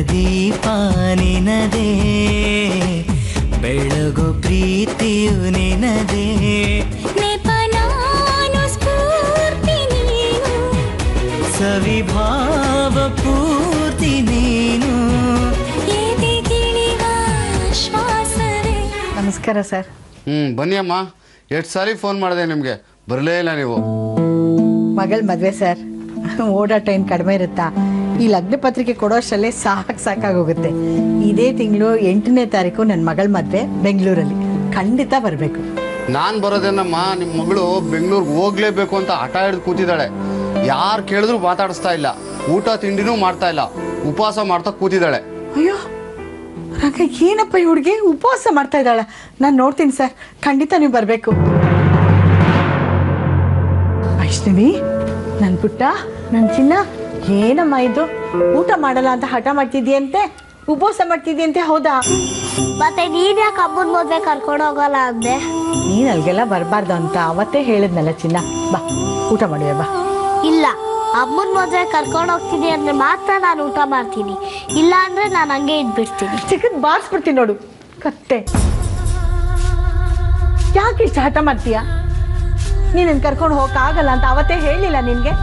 ದೀಪ ನಿನದೇ ಬೆಳಗು ಪ್ರೀತಿಯು ನಿನದೇ ನೆಪ ನಾನು ಸ್ಫೂರ್ತಿ ನೀನು ಸವಿಭಾವ ಪೂರ್ತಿ ನೀನು ಎದೆಗಿಳಿವ ಶ್ವಾಸವೇ ನಮಸ್ಕಾರ ಸರ್ ಹ್ಞೂ ಬನ್ನಿ ಅಮ್ಮ ಎಷ್ಟು ಸಾರಿ ಫೋನ್ ಮಾಡಿದೆ ನಿಮಗೆ ಬರಲೇ ಇಲ್ಲ ನೀವು ಮಗಳ ಮದುವೆ ಸರ್ ಓಡಾಟ ಏನು ಕಡಿಮೆ ಇರುತ್ತಾ ಈ ಲಗ್ನ ಪತ್ರಿಕೆ ಕೊಡೋಷ್ಟರಲ್ಲೇ ಸಾಕು ಸಾಕಾಗೋಗುತ್ತೆ ಇದೇ ತಿಂಗಳು ಎಂಟನೇ ತಾರೀಕು ನನ್ನ ಮಗಳ ಮದುವೆ ಬೆಂಗಳೂರಲ್ಲಿ ಖಂಡಿತ ಬರಬೇಕು ನಾನು ಬರೋದೇನಮ್ಮ ನಿಮ್ಮ ಮಗಳು ಬೆಂಗಳೂರಿಗೆ ಹೋಗ್ಲೇಬೇಕು ಅಂತ ಹಠ ಹಿಡಿದು ಕೂತಿದ್ದಾಳೆ ಯಾರು ಕೇಳಿದ್ರು ಮಾತಾಡಿಸ್ತಾ ಇಲ್ಲ ಊಟ ತಿಂಡಿನೂ ಮಾಡ್ತಾ ಇಲ್ಲ ಉಪವಾಸ ಮಾಡ್ತಾ ಕೂತಿದ್ದಾಳೆ ಅಯ್ಯೋ ರಂಗ ಏನಪ್ಪ ಈ ಹುಡುಗಿ ಉಪವಾಸ ಮಾಡ್ತಾ ಇದ್ದಾಳ ನಾನು ನೋಡ್ತೀನಿ ಸರ್ ಖಂಡಿತ ನೀವು ಬರಬೇಕು ವೈಷ್ಣವಿ ನನ್ನ ಪುಟ್ಟ ನನ್ನ ಚಿನ್ನ ಏನಮ್ಮ ಇದು ಊಟ ಮಾಡಲ್ಲ ಅಂತ ಹಠ ಮಾಡ್ತಿದ್ಯಂತೆ ಉಪವಾಸ ಮಾಡ್ತಿದ್ಯಂತೆ ಹೌದಾ ಮತ್ತೆ ನೀನ್ ಯಾಕೆ ಅಮ್ಮನ ಮದ್ವೆ ಕರ್ಕೊಂಡು ಹೋಗಲ್ಲ ಅಂದೆ ನೀನು ಅಲ್ಲಿಗೆಲ್ಲ ಬರಬಾರ್ದು ಅಂತ ಅವತ್ತೇ ಹೇಳಿದ್ನಲ್ಲ ಚಿನ್ನ ಬಾ ಊಟ ಮಾಡುವೆ ಬಾ ಇಲ್ಲ ಅಮ್ಮನ ಮದ್ವೆ ಕರ್ಕೊಂಡು ಹೋಗ್ತೀನಿ ಅಂದ್ರೆ ಮಾತ್ರ ನಾನು ಊಟ ಮಾಡ್ತೀನಿ ಇಲ್ಲ ಅಂದ್ರೆ ನಾನು ಹಂಗೆ ಇದ್ಬಿಡ್ತೀನಿ ಚಿಕ್ಕದ್ ಬಾರಿಸ್ಬಿಡ್ತೀನಿ ನೋಡು ಕತ್ತೆ ಯಾಕೆ ಇಷ್ಟು ಹಠ ಮಾಡ್ತೀಯ ನೀನನ್ನು ಕರ್ಕೊಂಡು ಹೋಗಕ್ಕಾಗಲ್ಲ ಅಂತ ಅವತ್ತೇ ಹೇಳಿಲ್ಲ ನಿನಗೆ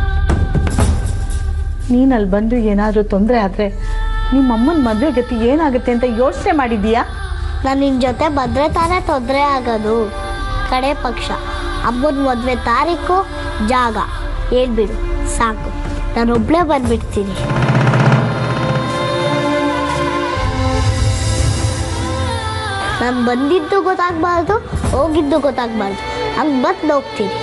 ನೀನು ಅಲ್ಲಿ ಬಂದು ಏನಾದರೂ ತೊಂದರೆ ಆದರೆ ನಿಮ್ಮ ಅಮ್ಮನ ಮದುವೆ ಗತಿ ಏನಾಗುತ್ತೆ ಅಂತ ಯೋಚನೆ ಮಾಡಿದ್ದೀಯಾ ನಾನು ನಿನ್ ಜೊತೆ ಬಂದ್ರೆ ತಾನೇ ತೊಂದರೆ ಆಗೋದು ಕಡೆ ಪಕ್ಷ ಅಮ್ಮನ ಮದ್ವೆ ತಾರೀಕು ಜಾಗ ಹೇಳ್ಬಿಡು ಸಾಕು ನಾನು ಒಬ್ಳೇ ಬಂದ್ಬಿಡ್ತೀನಿ ನಾನು ಬಂದಿದ್ದು ಗೊತ್ತಾಗ್ಬಾರ್ದು ಹೋಗಿದ್ದು ಗೊತ್ತಾಗ್ಬಾರ್ದು ಹಂಗೆ ಬಂದು ಹೋಗ್ತೀನಿ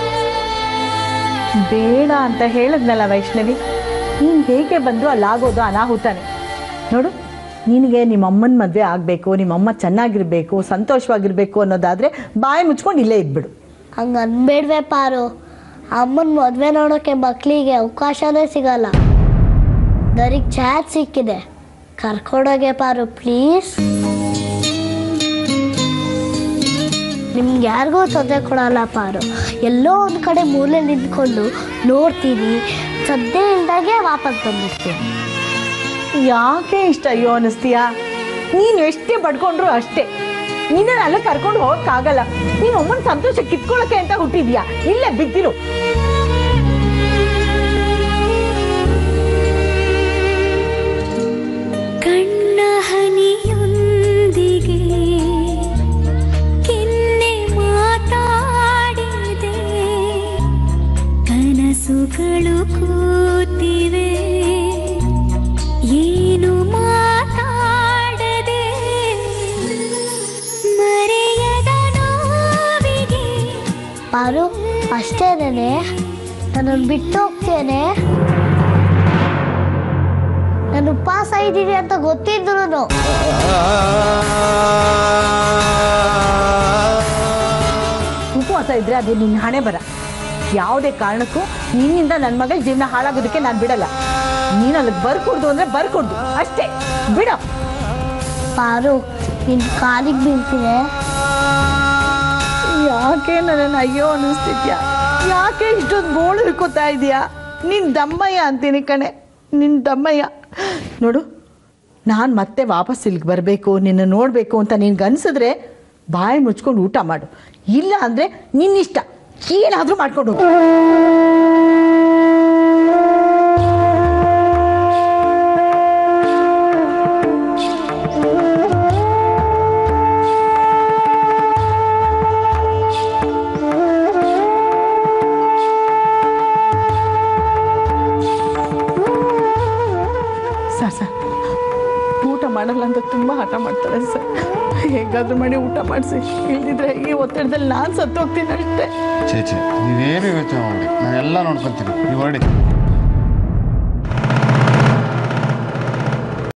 ಬೇಡ ಅಂತ ಹೇಳಿದ್ನಲ್ಲ ವೈಷ್ಣವಿ ನೀನು ಹೇಗೆ ಬಂದು ಅಲ್ಲಾಗೋದು ಅನಾಹುತಾನೆ ನೋಡು ನಿನಗೆ ನಿಮ್ಮ ಅಮ್ಮನ ಮದುವೆ ಆಗಬೇಕು ನಿಮ್ಮಮ್ಮ ಚೆನ್ನಾಗಿರ್ಬೇಕು ಸಂತೋಷವಾಗಿರ್ಬೇಕು ಅನ್ನೋದಾದರೆ ಬಾಯಿ ಮುಚ್ಕೊಂಡು ಇಲ್ಲೇ ಇದ್ಬಿಡು ಹಂಗೆ ಅನ್ಬೇಡ್ವೆ ಪಾರು ಅಮ್ಮನ ಮದುವೆ ನೋಡೋಕ್ಕೆ ಮಕ್ಕಳಿಗೆ ಅವಕಾಶನೇ ಸಿಗಲ್ಲ ದರಿಗೆ ಚಾಟ್ ಸಿಕ್ಕಿದೆ ಕರ್ಕೊಂಡೋಗೆ ಪಾರು ಪ್ಲೀಸ್ ನಿಮ್ಗೆ ಯಾರಿಗೂ ತೊಂದರೆ ಕೊಡಲ್ಲ ಪಾರು ಎಲ್ಲೋ ಒಂದು ಕಡೆ ಮೂಲೆ ನಿಂತ್ಕೊಂಡು ನೋಡ್ತೀನಿ ಸದ್ಯ ಇಲ್ದಾಗೆ ವಾಪಸ್ ಬಂದ್ಬಿಡ್ತೀನಿ ಯಾಕೆ ಇಷ್ಟ ಅಯ್ಯೋ ಅನ್ನಿಸ್ತೀಯಾ ನೀನು ಎಷ್ಟೇ ಬಡ್ಕೊಂಡ್ರು ಅಷ್ಟೇ ನಿನ್ನ ಅಲ್ಲ ಕರ್ಕೊಂಡು ಹೋಗಕ್ಕಾಗಲ್ಲ ನಿಮ್ಮ ಅಮ್ಮನ ಸಂತೋಷ ಕಿತ್ಕೊಳ್ಳೋಕೆ ಅಂತ ಹುಟ್ಟಿದ್ಯಾ ಇಲ್ಲೇ ಬಿದ್ದಿರು ಕಣ್ಣ ಹನಿಯೊಂದಿಗೆ ಕೆನ್ನೆ ಮಾತಾಡಿದೆ ಕನಸುಗಳು ಕೂತಿವೆ ಏನು ಮಾತಾಡದೆ ಮರೆಯದ ನೋವಿಗೆ ಪಾರು ಅಷ್ಟೇನೇನೆ ನನ್ನನ್ನು ಬಿಟ್ಟು ಹೋಗ್ತೇನೆ ನಾನು ಉಪವಾಸ ಇದ್ದೀನಿ ಅಂತ ಗೊತ್ತಿದ್ರು ಉಪವಾಸ ಇದ್ರೆ ಅದು ನಿನ್ನ ಹಣೆ ಬರ ಯಾವುದೇ ಕಾರಣಕ್ಕೂ ನಿನ್ನಿಂದ ನನ್ನ ಮಗಳ ಜೀವನ ಹಾಳಾಗೋದಕ್ಕೆ ನಾನು ಬಿಡಲ್ಲ ನೀನು ಅಲ್ಲಿಗೆ ಬರ್ಕೊಡ್ದು ಅಂದ್ರೆ ಬರ್ಕೊಡ್ದು ಅಷ್ಟೇ ಬಿಡ ಪಾರು ನಿನ್ ಕಾಲಿಗೆ ಬೀಳ್ತೀನಿ ಯಾಕೆ ನನ್ನನ್ನು ಅಯ್ಯೋ ಅನ್ನಿಸ್ತಿದ್ಯಾ ಯಾಕೆ ಇಷ್ಟೊಂದು ಗೋಳು ಹಿಡ್ಕೋತಾ ಇದೀಯಾ ನಿನ್ ದಮ್ಮಯ್ಯ ಅಂತೀನಿ ಕಣೆ ನಿನ್ ದಮ್ಮಯ್ಯ ನೋಡು ನಾನು ಮತ್ತೆ ವಾಪಸ್ ಇಲ್ಲಿಗೆ ಬರಬೇಕು ನಿನ್ನ ನೋಡಬೇಕು ಅಂತ ನಿನ್ಗೆ ಅನ್ಸಿದ್ರೆ ಬಾಯಿ ಮುಚ್ಕೊಂಡು ಊಟ ಮಾಡು ಇಲ್ಲ ಅಂದರೆ ನಿನ್ನಿಷ್ಟ ಏನಾದರೂ ಮಾಡ್ಕೊಂಡು ಹೋಗು ಸರ್ ಸರ್ ಊಟ ಮಾಡಲ್ಲ ಅಂತ ತುಂಬ ಹಠ ಮಾಡ್ತಾರೆ ಸರ್ ಹೇಗಾದ್ರೂ ಮಾಡಿ ಊಟ ಮಾಡಿಸಿ ಇಲ್ದಿದ್ರೆ ಈ ಒತ್ತಡದಲ್ಲಿ ನಾನು ಸತ್ತೋಗ್ತೀನಿ ಅಷ್ಟೇ ಚೇಚೆ ನೀವೇನು ಯೋಚನೆ ಮಾಡಿ ನಾನೆಲ್ಲ ನೋಡ್ಕೊತೀನಿ ನೀವು ಹೊರಡಿ